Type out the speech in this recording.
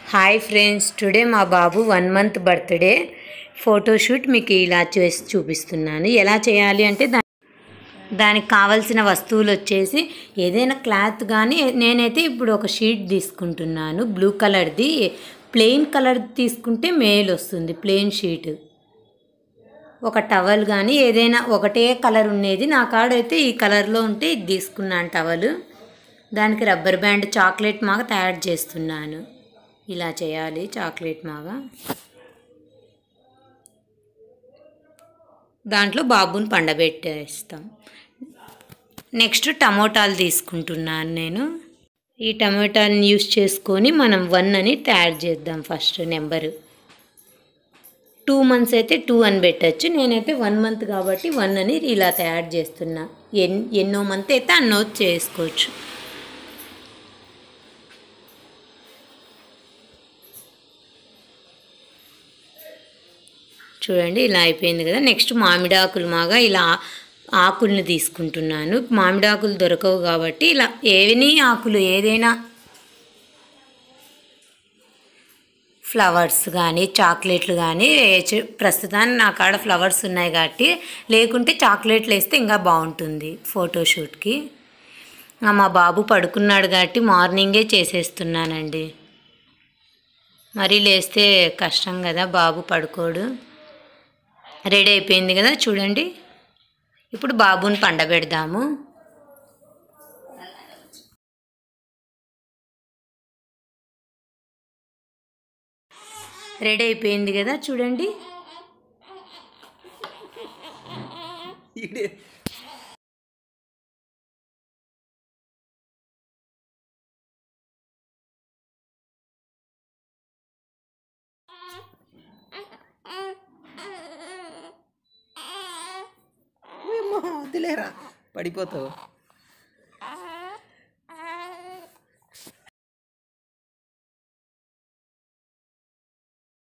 hi friends today మా బాబు one month birthday photoshoot మీకు ఇలా చేసి చూపిస్తున్నాను ఎలా చేయాలి అంటే దా దానికి కావలసిన వస్తువులు వచ్చేసి ఏదైనా క్లాత్ కానీ నేనైతే ఇప్పుడు ఒక షీట్ తీసుకుంటున్నాను బ్లూ కలర్ది ప్లెయిన్ కలర్ తీసుకుంటే మేల్ వస్తుంది ప్లెయిన్ షీట్ ఒక టవల్ కానీ ఏదైనా ఒకటే కలర్ ఉండేది నా కాడైతే ఈ కలర్లో ఉంటే ఇది తీసుకున్నాను టవల్ దానికి రబ్బర్ బ్యాండ్ చాక్లెట్ మాగా తయారు చేస్తున్నాను ఇలా చేయాలి చాక్లెట్ మాగా దాంట్లో బాబుని పండబెట్టేస్తాం నెక్స్ట్ టమోటాలు తీసుకుంటున్నాను నేను ఈ టమోటాలను యూస్ చేసుకొని మనం వన్ అని తయారు చేద్దాం ఫస్ట్ నెంబరు టూ మంత్స్ అయితే టూ అని పెట్టచ్చు నేనైతే వన్ మంత్ కాబట్టి వన్ అని ఇలా తయారు చేస్తున్నా ఎన్ ఎన్నో మంత్ అయితే అన్నో చేసుకోవచ్చు చూడండి ఇలా అయిపోయింది కదా నెక్స్ట్ మామిడి ఆకులు మాగా ఇలా ఆకుల్ని తీసుకుంటున్నాను మామిడి ఆకులు దొరకవు కాబట్టి ఇలా ఏవని ఆకులు ఏదైనా ఫ్లవర్స్ కానీ చాక్లెట్లు కానీ వేయచ్చు ప్రస్తుతానికి నా కాడ ఫ్లవర్స్ ఉన్నాయి కాబట్టి లేకుంటే చాక్లెట్లు వేస్తే ఇంకా బాగుంటుంది ఫోటోషూట్కి ఆ, మా బాబు పడుకున్నాడు కాబట్టి మార్నింగే చేసేస్తున్నానండి మరీ లేస్తే కష్టం కదా బాబు పడుకోడు రెడీ అయిపోయింది కదా చూడండి ఇప్పుడు బాబుని పండబెడదాము రెడీ అయిపోయింది కదా చూడండి వదిలేరా పడిపోతావు